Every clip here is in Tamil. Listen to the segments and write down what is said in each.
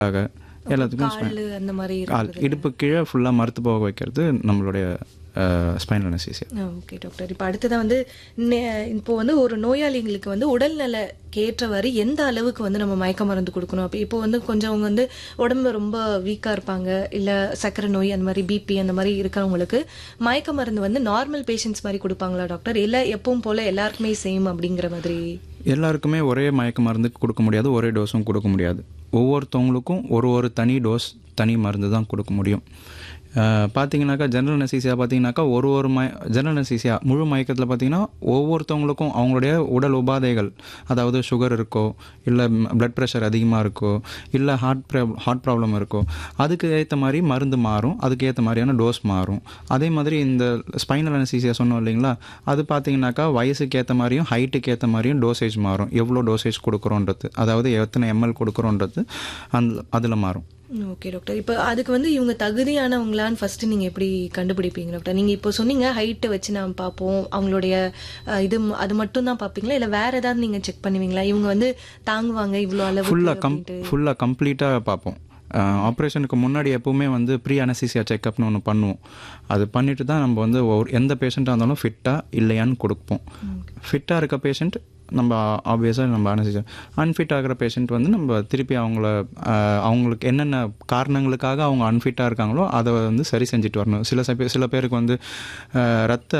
ஆக எல்லாத்துக்கும் spine- கால் அந்த மாதிரி கால் இருக்கிறது. இடுப்பு கீழே ஃபுல்லாக மறுத்து போக வைக்கிறது நம்மளுடைய ஸ்பைனல் அனசீசியா ஓகே டாக்டர் இப்போ அடுத்ததான் வந்து நே- இப்போ வந்து ஒரு நோயாளிங்களுக்கு வந்து உடல்நல கேற்றவாறு எந்த அளவுக்கு வந்து நம்ம மயக்க மருந்து கொடுக்கணும் அப்போ இப்போ வந்து கொஞ்சம் அவங்க வந்து உடம்பு ரொம்ப வீக்காக இருப்பாங்க இல்லை சர்க்கரை நோய் அந்த மாதிரி பிபி அந்த மாதிரி இருக்கிறவங்களுக்கு மயக்க மருந்து வந்து நார்மல் பேஷண்ட்ஸ் மாதிரி கொடுப்பாங்களா டாக்டர் இல்லை எப்பவும் போல எல்லாருக்குமே சேம் அப்படிங்கிற மாதிரி எல்லாருக்குமே ஒரே மயக்க மருந்து கொடுக்க முடியாது ஒரே டோஸும் கொடுக்க முடியாது ஒவ்வொருத்தவங்களுக்கும் ஒரு ஒரு தனி டோஸ் தனி மருந்து தான் கொடுக்க முடியும் அஹ், பார்த்தீங்கன்னாக்கா ஜெனரல் நெசிசியா பார்த்தீங்கன்னாக்கா ஒரு ஒரு மய ஜெனரல் நெசிசியா முழு மயக்கத்தில் பார்த்தீங்கன்னா ஒவ்வொருத்தவங்களுக்கும் அவங்களுடைய உடல் உபாதைகள் அதாவது சுகர் இருக்கோ இல்லை பிளட் ப்ரெஷர் அதிகமாக இருக்கோ இல்லை ஹார்ட் ஹார்ட் ப்ராப்ளம் இருக்கோ அதுக்கு ஏற்ற மாதிரி மருந்து மாறும் அதுக்கு ஏற்ற மாதிரியான டோஸ் மாறும் அதே மாதிரி இந்த ஸ்பைனல் அனசீசியா சொன்னோம் இல்லைங்களா அது பார்த்தீங்கன்னாக்கா வயசுக்கு ஏற்ற மாதிரியும் ஹைட்டுக்கு ஏற்ற மாதிரியும் டோசேஜ் மாறும் எவ்வளோ டோசேஜ் கொடுக்குறோன்றது அதாவது எத்தனை எம்எல் கொடுக்குறோன்றது அந்த அதில் மாறும் ஓகே டாக்டர் இப்போ அதுக்கு வந்து இவங்க தகுதியானவங்களான்னு ஃபர்ஸ்ட் நீங்க எப்படி கண்டுபிடிப்பீங்க டாக்டர் நீங்க இப்போ சொன்னீங்க ஹைட்டை வச்சு நாம் பார்ப்போம் அவங்களுடைய அஹ், இது ம- அது மட்டும் தான் பார்ப்பீங்களா இல்லை வேற ஏதாவது நீங்க செக் பண்ணுவீங்களா இவங்க வந்து தாங்குவாங்க இவ்வளோ அளவு ஃபுல்லாக கம் ஃபுல்லாக கம்ப்ளீட்டாக பார்ப்போம் ஆப்ரேஷனுக்கு முன்னாடி எப்பவுமே வந்து ப்ரீ அனசிசியா செக்அப்னு ஒன்று பண்ணுவோம் அது பண்ணிட்டு தான் நம்ம வந்து ஒரு எந்த பேஷண்ட்டாக இருந்தாலும் ஃபிட்டாக இல்லையான்னு கொடுப்போம் ஃபிட்டாக இருக்க பேஷண்ட் நம்ம ஆப்வியஸாக நம்ம அனசிசியா அன்ஃபிட் ஆகிற பேஷண்ட் வந்து நம்ம திருப்பி அவங்கள ஆஹ், அவங்களுக்கு என்னென்ன காரணங்களுக்காக அவங்க அன்ஃபிட்டாக இருக்காங்களோ அதை வந்து சரி செஞ்சுட்டு வரணும் சில ச- சில பேருக்கு வந்து ஆஹ், ரத்த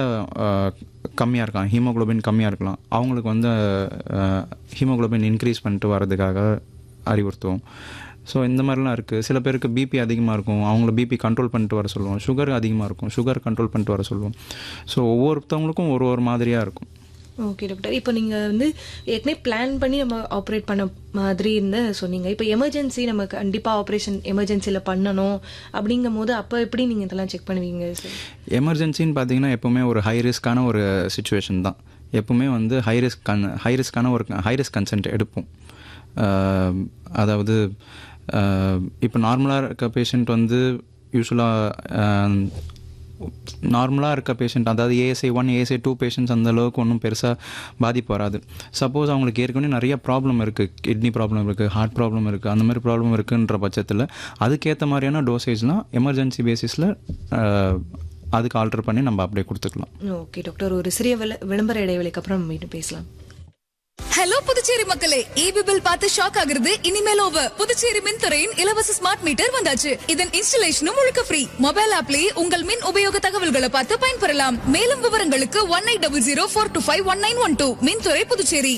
கம்மியாக இருக்கலாம் ஹீமோகுளோபின் கம்மியாக இருக்கலாம் அவங்களுக்கு வந்து ஹீமோகுளோபின் இன்க்ரீஸ் பண்ணிட்டு வர்றதுக்காக அறிவுறுத்துவோம் ஸோ இந்த மாதிரிலாம் இருக்குது சில பேருக்கு பிபி அதிகமாக இருக்கும் அவங்கள பிபி கண்ட்ரோல் பண்ணிட்டு வர சொல்லுவோம் சுகர் அதிகமாக இருக்கும் சுகர் கண்ட்ரோல் பண்ணிட்டு வர சொல்லுவோம் ஸோ ஒவ்வொருத்தவங்களுக்கும் ஒரு ஒரு மாதிரியாக இருக்கும் ஓகே டாக்டர் இப்போ நீங்க வந்து ஏற்கனவே பிளான் பண்ணி நம்ம ஆப்ரேட் பண்ண மாதிரி இருந்து சொன்னீங்க இப்போ எமர்ஜென்சி நம்ம கண்டிப்பா ஆப்ரேஷன் எமர்ஜென்சில பண்ணணும் அப்படிங்கும் போது அப்போ எப்படி நீங்க இதெல்லாம் செக் பண்ணுவீங்க சார் எமர்ஜென்சின்னு பார்த்தீங்கன்னா எப்போவுமே ஒரு ஹை ரிஸ்க்கான ஒரு சுச்சுவேஷன் தான் எப்போவுமே வந்து ஹை ரிஸ்க் கன் ஹை ரிஸ்க்கான ஒரு ஹை ரிஸ்க் கன்சென்ட் எடுப்போம் ஆஹ் அதாவது இப்போ நார்மலாக இருக்க பேஷண்ட் வந்து யூஸ்வலாக நார்மலாக இருக்க பேஷண்ட் அதாவது ASI one ASI two patients அந்த அளவுக்கு ஒன்றும் பெருசாக பாதிப்பு வராது சப்போஸ் அவங்களுக்கு ஏற்கனவே நிறைய ப்ராப்ளம் இருக்குது கிட்னி ப்ராப்ளம் இருக்குது ஹார்ட் ப்ராப்ளம் இருக்குது அந்த மாதிரி ப்ராப்ளம் இருக்குன்ற பட்சத்தில் அதுக்கேற்ற மாதிரியான டோசேஜ்லாம் எமர்ஜென்சி பேசிஸில் அதுக்கு ஆல்டர் பண்ணி நம்ம அப்படியே கொடுத்துக்கலாம் ஓகே டாக்டர் ஒரு சிறிய விள- விளம்பர இடைவெளிக்கு அப்புறம் நம்ம மீண்டும் பேசலாம் ஹலோ புதுச்சேரி மக்களே ஈபி பில் பார்த்து ஷாக் ஆகுறது இனிமேல் ஓவர் புதுச்சேரி மின்துறையின் இலவச ஸ்மார்ட் மீட்டர் வந்தாச்சு இதன் இன்ஸ்டலேஷனும் முழுக்க ஃப்ரீ மொபைல் ஆப்லயே உங்கள் மின் உபயோக தகவல்களை பார்த்து பயன்பெறலாம் மேலும் விவரங்களுக்கு one eight double zero four two five one nine one two மின்துறை புதுச்சேரி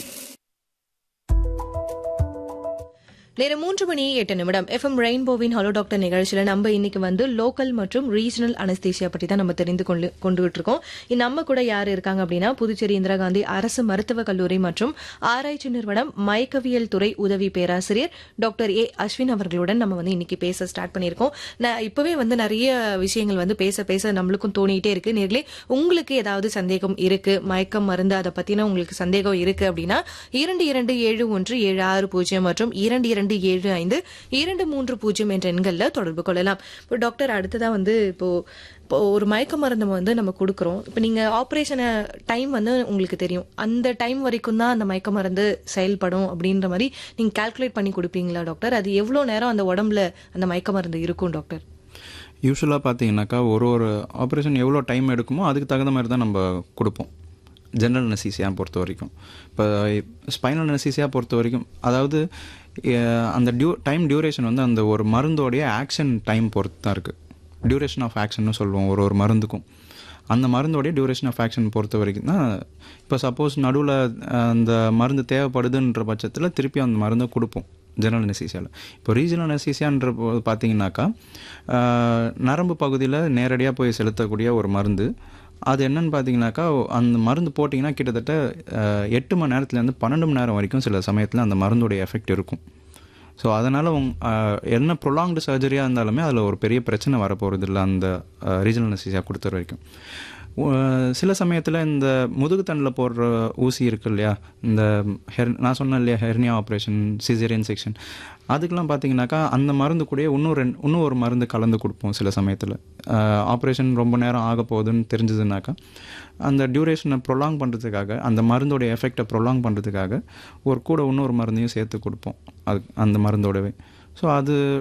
நேரம் மூன்று மணி எட்டு நிமிடம் எஃப்எம் ரெயின்போவின் ஹலோ டாக்டர் நிகழ்ச்சியில நம்ம இன்னைக்கு வந்து லோக்கல் மற்றும் ரீஜனல் அனஸ்தேசியா பற்றி தான் நம்ம தெரிந்து கொண்டு கொண்டுகிட்டு இருக்கோம் இ- நம்ம கூட யார் இருக்காங்க அப்படின்னா புதுச்சேரி இந்திரா காந்தி அரசு மருத்துவக் கல்லூரி மற்றும் ஆராய்ச்சி நிறுவனம் மயக்கவியல் துறை உதவி பேராசிரியர் டாக்டர் ஏ அஸ்வின் அவர்களுடன் நம்ம வந்து இன்னைக்கு பேச ஸ்டார்ட் பண்ணியிருக்கோம் நான் இப்பவே வந்து நிறைய விஷயங்கள் வந்து பேச பேச நம்மளுக்கும் தோணிட்டே இருக்கு நேர்களே உங்களுக்கு ஏதாவது சந்தேகம் இருக்கு மயக்கம் மருந்து அதை பத்தின உங்களுக்கு சந்தேகம் இருக்கு அப்படின்னா இரண்டு இரண்டு ஏழு ஒன்று ஏழு ஆறு பூஜ்ஜியம் மற்றும் இரண்டு இரண்டு ஏழு ஐந்து இரண்டு மூன்று பூஜ்ஜியம் என்ற எண்களில் தொடர்பு கொள்ளலாம் இப்போ டாக்டர் அடுத்ததா வந்து இப்போ இப்போ ஒரு மயக்க மருந்து வந்து நம்ம கொடுக்குறோம் இப்போ நீங்க ஆப்ரேஷனை டைம் வந்து உங்களுக்கு தெரியும் அந்த டைம் வரைக்கும் தான் அந்த மயக்க மருந்து செயல்படும் அப்படின்ற மாதிரி நீங்க கால்குலேட் பண்ணி கொடுப்பீங்களா டாக்டர் அது எவ்வளோ நேரம் அந்த உடம்புல அந்த மயக்க மருந்து இருக்கும் டாக்டர் யூஸ்வலாக பார்த்தீங்கன்னாக்கா ஒரு ஒரு ஆப்ரேஷன் எவ்வளோ டைம் எடுக்குமோ அதுக்கு தகுந்த மாதிரி தான் நம்ம கொடுப்போம் ஜென்ரல் நெசிசியா பொறுத்த வரைக்கும் இப்போ ஸ்பைனல் நெசிசியா பொறுத்த வரைக்கும் அதாவது அஹ், அந்த டியூ டைம் டியூரேஷன் வந்து அந்த ஒரு மருந்தோடைய ஆக்ஷன் டைம் பொறுத்து தான் இருக்குது டியூரேஷன் ஆஃப் ஆக்ஷன்னு சொல்லுவோம் ஒரு ஒரு மருந்துக்கும் அந்த மருந்தோடைய டியூரேஷன் ஆஃப் ஆக்ஷன் பொறுத்த வரைக்கும் தான் இப்போ சப்போஸ் நடுவில் அந்த மருந்து தேவைப்படுதுன்ற பட்சத்தில் திருப்பி அந்த மருந்தை கொடுப்போம் ஜெனரல் அனசீசியாவில் இப்போ ரீஜனல் அனசீசியான்ற போது பார்த்தீங்கன்னாக்கா ஆஹ், நரம்பு பகுதியில் நேரடியாக போய் செலுத்தக்கூடிய ஒரு மருந்து அது என்னன்னு பார்த்தீங்கன்னாக்கா அந்த மருந்து போட்டிங்கன்னா கிட்டத்தட்ட ஆஹ், எட்டு மணி நேரத்துலேருந்து பன்னெண்டு மணி நேரம் வரைக்கும் சில சமயத்தில் அந்த மருந்துடைய எஃபெக்ட் இருக்கும் ஸோ அதனால் உங் ஆஹ், என்ன ப்ரொலாங்டு சர்ஜரியாக இருந்தாலுமே அதில் ஒரு பெரிய பிரச்சனை வரப்போகிறது இல்லை அந்த ரீஜனல் அனசீசியா கொடுத்த வரைக்கும் உ- சில சமயத்தில் இந்த முதுகுத்தண்டில் போடுற ஊசி இருக்கு இல்லையா இந்த ஹெர் நான் சொன்னேன் இல்லையா ஹெர்னியா ஆப்ரேஷன் சிசேரியன் செக்ஷன் அதுக்கெல்லாம் பார்த்தீங்கன்னாக்கா அந்த மருந்து கூடயே இன்னும் ரெண்டு இன்னும் ஒரு மருந்து கலந்து கொடுப்போம் சில சமயத்தில் ஆப்ரேஷன் ரொம்ப நேரம் ஆக போகுதுன்னு தெரிஞ்சதுனாக்கா அந்த டியூரேஷனை ப்ரொலாங் பண்ணுறதுக்காக அந்த மருந்தோட எஃபெக்டை ப்ரொலாங் பண்ணுறதுக்காக ஒரு கூட இன்னொரு மருந்தையும் சேர்த்து கொடுப்போம் அது அந்த மருந்தோடவே ஸோ அது